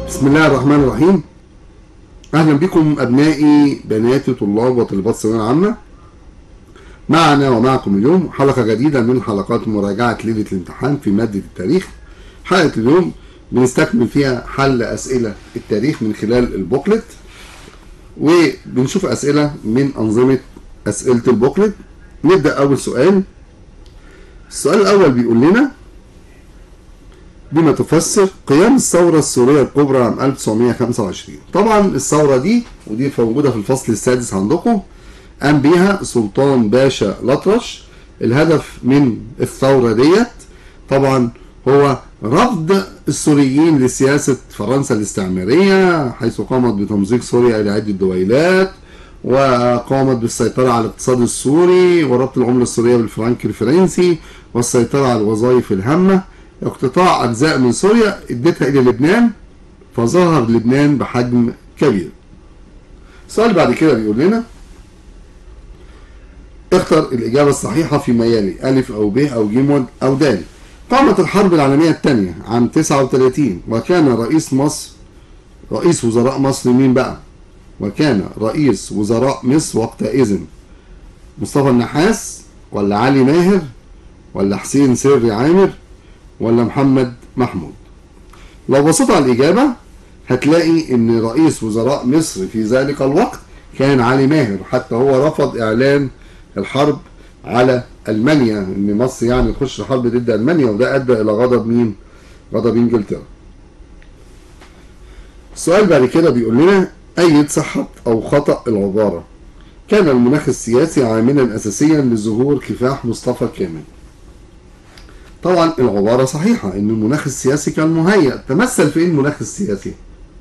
بسم الله الرحمن الرحيم اهلا بكم ابنائي بناتي طلاب وطالبات الثانويه العامه معنا ومعكم اليوم حلقه جديده من حلقات مراجعه ليله الامتحان في ماده التاريخ حلقه اليوم بنستكمل فيها حل اسئله التاريخ من خلال البوكلت وبنشوف اسئله من انظمه اسئله البوكلت نبدا اول سؤال السؤال الاول بيقول لنا بما تفسر قيام الثورة السورية الكبرى عام 1925 طبعا الثورة دي ودي موجودة في الفصل السادس عندكم قام بيها سلطان باشا الأطرش الهدف من الثورة ديت طبعا هو رفض السوريين لسياسة فرنسا الاستعمارية حيث قامت بتمزيق سوريا إلى عدة دويلات وقامت بالسيطرة على الاقتصاد السوري وربط العملة السورية بالفرنك الفرنسي والسيطرة على الوظائف الهامة اقتطاع أجزاء من سوريا ادتها إلى لبنان فظهر لبنان بحجم كبير السؤال بعد كده بيقول لنا اختر الإجابة الصحيحة فيما يلي ألف أو ب أو ج أو د قامت الحرب العالمية الثانية عام 39 وكان رئيس مصر رئيس وزراء مصر مين بقى؟ وكان رئيس وزراء مصر وقتئذ مصطفى النحاس ولا علي ماهر ولا حسين سري عامر ولا محمد محمود لو بصيت على الإجابة هتلاقي إن رئيس وزراء مصر في ذلك الوقت كان علي ماهر حتى هو رفض إعلان الحرب على ألمانيا إن مصر يعني تخش الحرب ضد ألمانيا وده أدى إلى غضب مين؟ غضب إنجلترا. السؤال بعد كده بيقول لنا أيد صحة أو خطأ العبارة. كان المناخ السياسي عاملا أساسيا لظهور كفاح مصطفى كامل. طبعا العبارة صحيحة ان المناخ السياسي كان مهيأ تمثل في ايه المناخ السياسي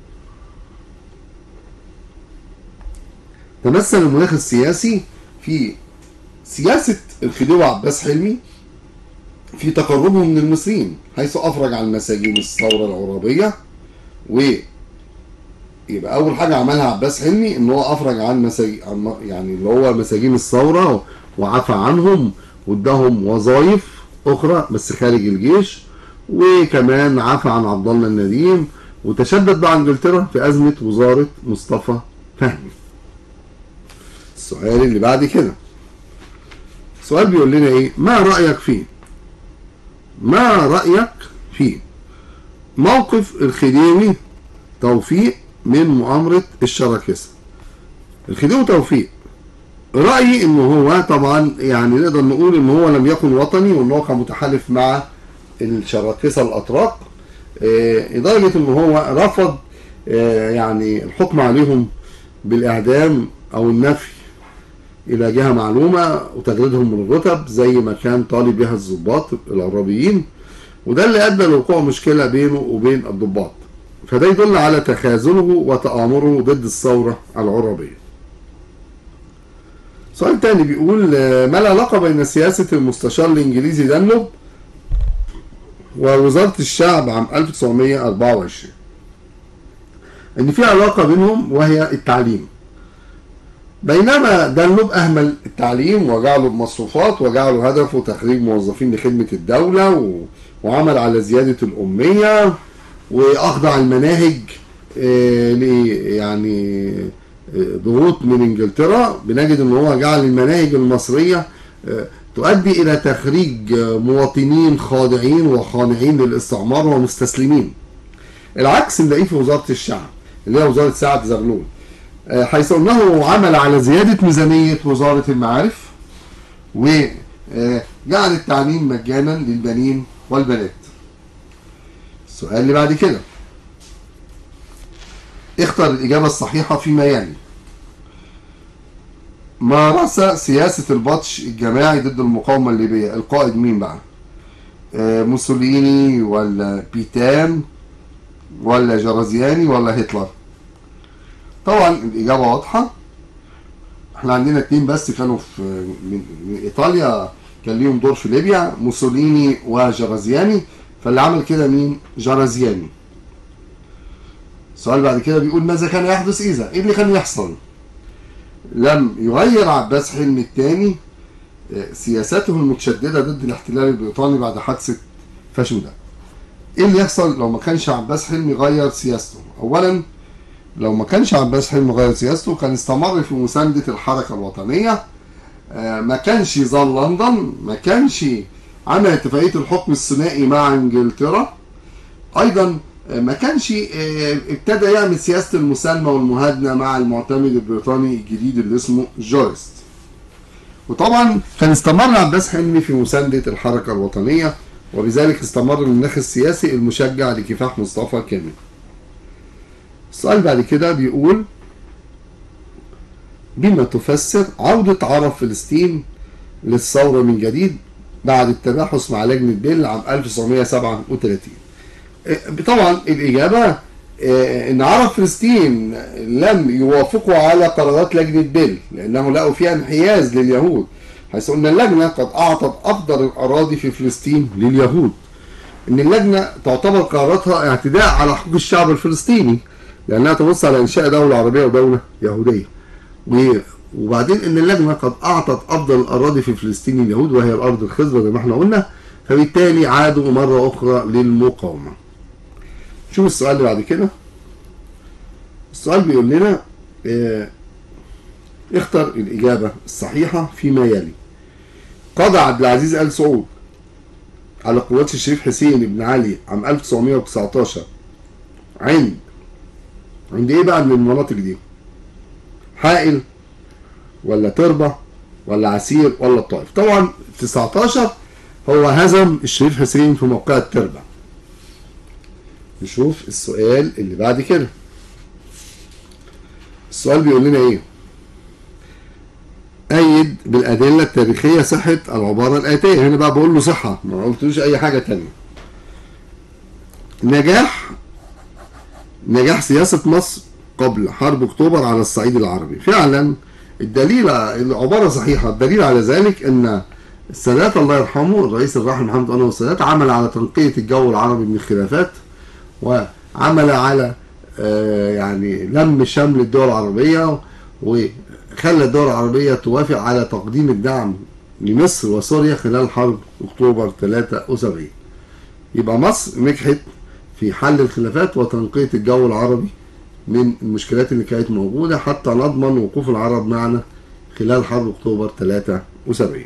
تمثل المناخ السياسي في سياسة الخديوي عباس حلمي في تقربه من المصريين حيث افرج عن مساجين الثورة العربية و يبقى اول حاجة عملها عباس حلمي ان هو افرج عن مساجين يعني اللي هو مساجين الثورة وعفى عنهم واداهم وظائف اخرى بس خارج الجيش وكمان عفى عن عبد الله النديم وتشدد مع انجلترا في ازمه وزاره مصطفى فهمي. السؤال اللي بعد كده. السؤال بيقول لنا ايه؟ ما رايك فيه؟ ما رايك في موقف الخديوي توفيق من مؤامره الشراكسه. الخديوي توفيق رأيي إن هو طبعا يعني نقدر نقول إن هو لم يكن وطني وإن هو كان متحالف مع الشراكسة الأتراك لدرجة إن هو رفض يعني الحكم عليهم بالإعدام أو النفي إلى جهة معلومة وتجريدهم من الرتب زي ما كان طالب بها الضباط العربيين وده اللي أدى لوقوع مشكلة بينه وبين الضباط فده يدل على تخاذله وتآمره ضد الثورة العربية سؤال تاني بيقول ما العلاقة بين سياسة المستشار الإنجليزي دانلوب ووزارة الشعب عام 1924 إن في علاقة بينهم وهي التعليم بينما دانلوب أهمل التعليم وجعله بمصروفات وجعله هدفه تخريج موظفين لخدمة الدولة و... وعمل على زيادة الأمية وأخضع المناهج يعني ضغوط من انجلترا بنجد ان هو جعل المناهج المصريه تؤدي الى تخريج مواطنين خاضعين وخانعين للاستعمار ومستسلمين. العكس نلاقيه في وزاره الشعب اللي هي وزاره سعد زغلول حيث انه عمل على زياده ميزانيه وزاره المعارف وجعل التعليم مجانا للبنين والبنات. السؤال اللي بعد كده اختر الإجابة الصحيحة فيما يلي مارس سياسة البطش الجماعي ضد المقاومة الليبية القائد مين بقى آه موسوليني ولا بيتان ولا جرازياني ولا هتلر طبعا الإجابة واضحة احنا عندنا اتنين بس كانوا في من, من إيطاليا كان ليهم دور في ليبيا موسوليني وجرازياني فاللي عمل كده مين جرازياني السؤال بعد كده بيقول ماذا كان يحدث إذا؟ إيه اللي كان يحصل؟ لم يغير عباس حلمي الثاني سياساته المتشددة ضد الاحتلال البريطاني بعد حادثة فاشودا. إيه اللي يحصل لو ما كانش عباس حلمي غير سياسته اولا لو ما كانش عباس حلمي غير سياسته كان استمر في مساندة الحركة الوطنية آه، ما كانش زار لندن ما كانش عمل اتفاقية الحكم الثنائي مع انجلترا ايضا آه، ما كانش آه، ابتدى يعمل سياسة المسالمة والمهادنة مع المعتمد البريطاني الجديد اللي اسمه جورست وطبعا كان استمر عباس حلمي في مساندة الحركة الوطنية وبذلك استمر المناخ السياسي المشجع لكفاح مصطفى كامل السؤال بعد كده بيقول بما تفسر عودة عرب فلسطين للثورة من جديد بعد التباحث مع لجنة بيل عام 1937 إيه، طبعا الإجابة إيه، إن عرب فلسطين لم يوافقوا على قرارات لجنة بيل لأنه لقوا فيها انحياز لليهود حيث أن اللجنة قد أعطت أفضل الأراضي في فلسطين لليهود إن اللجنة تعتبر قراراتها اعتداء على حقوق الشعب الفلسطيني لأنها تبص على إنشاء دولة عربية ودولة يهودية و- وبعدين ان اللجنه قد اعطت افضل الاراضي في فلسطين اليهود وهي الارض الخصبه زي ما احنا قلنا فبالتالي عادوا مره اخرى للمقاومه. شوف السؤال اللي بعد كده. السؤال بيقول لنا آه، اختر الاجابه الصحيحه فيما يلي. قضى عبد العزيز ال سعود على قوات الشريف حسين بن علي عام 1919 عند عند ايه بقى من المناطق دي؟ حائل ولا تربة ولا عسير ولا الطائف طبعا 19 هو هزم الشريف حسين في موقع التربة نشوف السؤال اللي بعد كده السؤال بيقول لنا ايه أيد بالأدلة التاريخية صحة العبارة الآتية هنا بقى بقول له صحة ما قلتلوش أي حاجة تانية نجاح نجاح سياسة مصر قبل حرب أكتوبر على الصعيد العربي فعلا الدليل العبارة صحيحة الدليل على ذلك أن السادات الله يرحمه الرئيس الراحل محمد أنور السادات عمل على تنقية الجو العربي من الخلافات وعمل على آه، يعني لم شمل الدول العربية وخلى الدول العربية توافق على تقديم الدعم لمصر وسوريا خلال حرب أكتوبر 73 يبقى مصر نجحت في حل الخلافات وتنقية الجو العربي من المشكلات اللي كانت موجودة حتى نضمن وقوف العرب معنا خلال حرب أكتوبر 73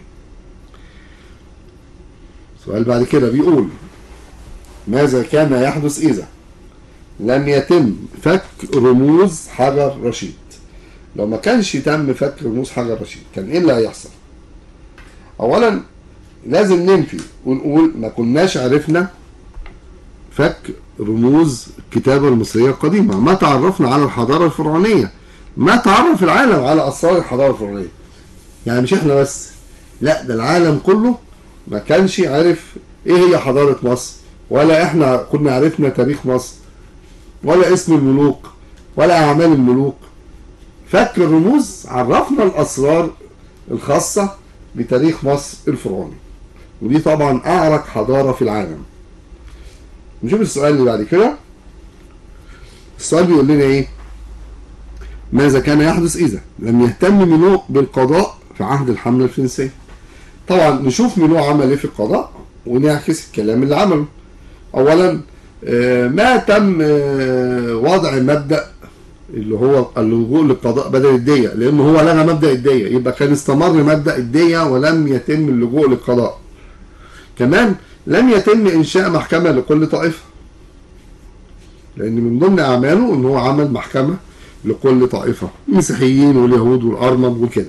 سؤال بعد كده بيقول ماذا كان يحدث إذا لم يتم فك رموز حجر رشيد لو ما كانش تم فك رموز حجر رشيد كان ايه اللي هيحصل اولا لازم ننفي ونقول ما كناش عرفنا فك رموز الكتابة المصرية القديمة ما تعرفنا على الحضارة الفرعونية ما تعرف العالم على أسرار الحضارة الفرعونية يعني مش احنا بس لا ده العالم كله ما كانش عارف ايه هي حضارة مصر ولا احنا كنا عرفنا تاريخ مصر ولا اسم الملوك ولا أعمال الملوك فك الرموز عرفنا الأسرار الخاصة بتاريخ مصر الفرعوني ودي طبعا أعرق حضارة في العالم نشوف السؤال اللي بعد كده السؤال بيقول لنا ايه ماذا كان يحدث اذا لم يهتم مينو بالقضاء في عهد الحمله الفرنسيه طبعا نشوف مينو عمل ايه في القضاء ونعكس الكلام اللي عمله اولا آه، ما تم آه، وضع مبدا اللي هو اللجوء للقضاء بدل الدية لأن هو لغى مبدأ الدية يبقى كان استمر مبدأ الدية ولم يتم اللجوء للقضاء كمان لم يتم إنشاء محكمة لكل طائفة لأن من ضمن أعماله إن هو عمل محكمة لكل طائفة المسيحيين واليهود والأرمن وكده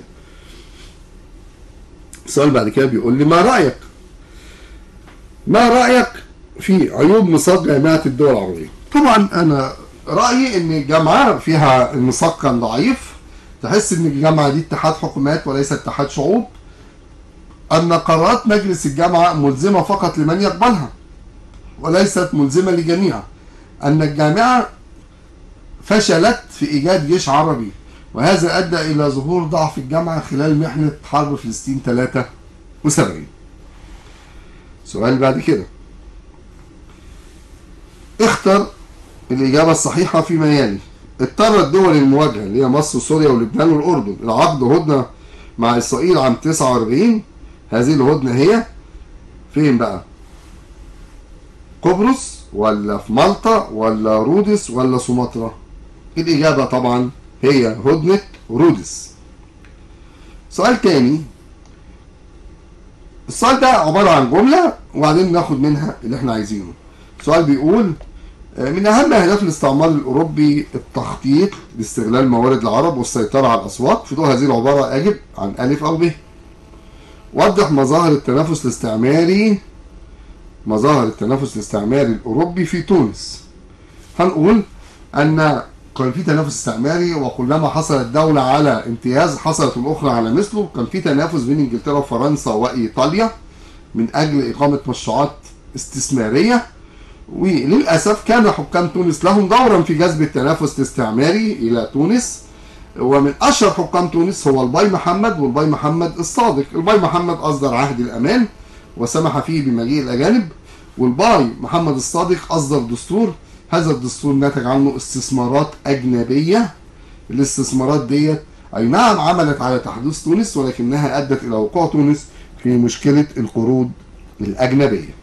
السؤال بعد كده بيقول لي ما رأيك ما رأيك في عيوب ميثاق جامعة الدول العربية طبعا أنا رأيي إن الجامعة فيها الميثاق كان ضعيف تحس إن الجامعة دي اتحاد حكومات وليس اتحاد شعوب أن قرارات مجلس الجامعة ملزمة فقط لمن يقبلها وليست ملزمة للجميع أن الجامعة فشلت في إيجاد جيش عربي وهذا أدى إلى ظهور ضعف الجامعة خلال محنة حرب فلسطين 73 سؤال بعد كده اختر الإجابة الصحيحة فيما يلي اضطرت دول المواجهة اللي هي مصر وسوريا ولبنان والأردن العقد هدنة مع إسرائيل عام 49 هذه الهدنة هي فين بقى؟ قبرص ولا في مالطا ولا رودس ولا سومطرة الإجابة طبعا هي هدنة رودس سؤال تاني السؤال ده عبارة عن جملة وبعدين ناخد منها اللي احنا عايزينه السؤال بيقول من أهم أهداف الاستعمار الأوروبي التخطيط لاستغلال موارد العرب والسيطرة على الأسواق في ضوء هذه العبارة أجب عن ألف أو ب وضح مظاهر التنافس الاستعماري مظاهر التنافس الاستعماري الأوروبي في تونس هنقول أن كان في تنافس استعماري وكلما حصلت دولة على امتياز حصلت الأخرى على مثله كان في تنافس بين إنجلترا وفرنسا وإيطاليا من أجل إقامة مشروعات استثمارية وللأسف كان حكام تونس لهم دورا في جذب التنافس الاستعماري إلى تونس ومن أشهر حكام تونس هو الباي محمد والباي محمد الصادق الباي محمد أصدر عهد الأمان وسمح فيه بمجيء الأجانب والباي محمد الصادق أصدر دستور هذا الدستور نتج عنه استثمارات أجنبية الاستثمارات ديت أي نعم عملت على تحديث تونس ولكنها أدت إلى وقوع تونس في مشكلة القروض الأجنبية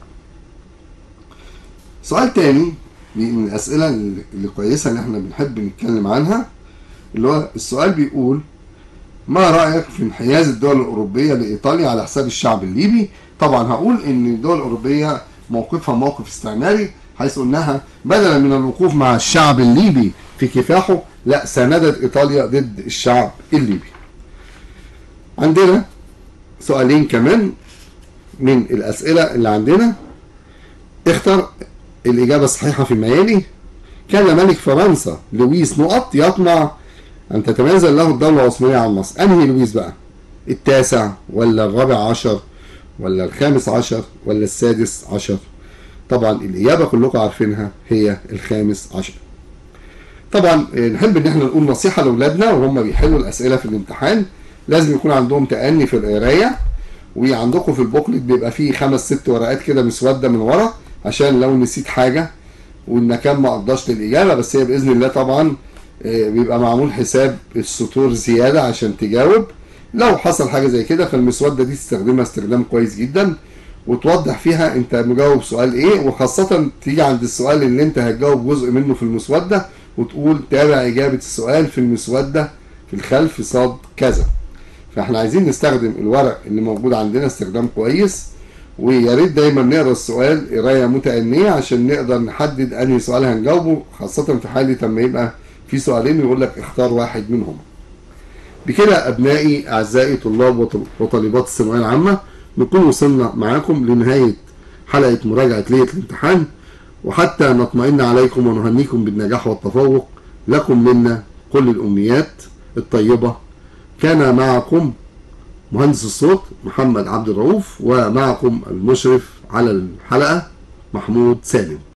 سؤال تاني من الأسئلة اللي كويسة اللي احنا بنحب نتكلم عنها اللي هو السؤال بيقول ما رأيك في انحياز الدول الأوروبية لإيطاليا على حساب الشعب الليبي؟ طبعا هقول إن الدول الأوروبية موقفها موقف استعماري حيث أنها بدلا من الوقوف مع الشعب الليبي في كفاحه لا ساندت إيطاليا ضد الشعب الليبي. عندنا سؤالين كمان من الأسئلة اللي عندنا اختر الإجابة الصحيحة فيما يلي كان ملك فرنسا لويس نقط يطمع أن تتنازل له الدولة العثمانية عن مصر أنهي لويس بقى التاسع ولا الرابع عشر ولا الخامس عشر ولا السادس عشر طبعا الإجابة كلكم عارفينها هي الخامس عشر طبعا نحب ان احنا نقول نصيحة لأولادنا وهم بيحلوا الأسئلة في الامتحان لازم يكون عندهم تأني في القراية وعندكم في البوكلت بيبقى فيه خمس ست ورقات كده مسودة من ورا عشان لو نسيت حاجة والمكان ما قدرش الإجابة بس هي بإذن الله طبعا بيبقى معمول حساب السطور زيادة عشان تجاوب لو حصل حاجة زي كده فالمسودة دي تستخدمها استخدام كويس جدا وتوضح فيها انت مجاوب سؤال ايه وخاصة تيجي عند السؤال اللي انت هتجاوب جزء منه في المسودة وتقول تابع اجابة السؤال في المسودة في الخلف صاد كذا فاحنا عايزين نستخدم الورق اللي موجود عندنا استخدام كويس ويا ريت دايما نقرا السؤال قرايه متأنية عشان نقدر نحدد انهي سؤال هنجاوبه خاصة في حالة لما يبقى في سؤالين ويقول لك اختار واحد منهم. بكده ابنائي اعزائي طلاب وطالبات الثانويه العامه نكون وصلنا معاكم لنهايه حلقه مراجعه ليله الامتحان وحتى نطمئن عليكم ونهنيكم بالنجاح والتفوق لكم منا كل الامنيات الطيبه كان معكم مهندس الصوت محمد عبد الرؤوف ومعكم المشرف على الحلقه محمود سالم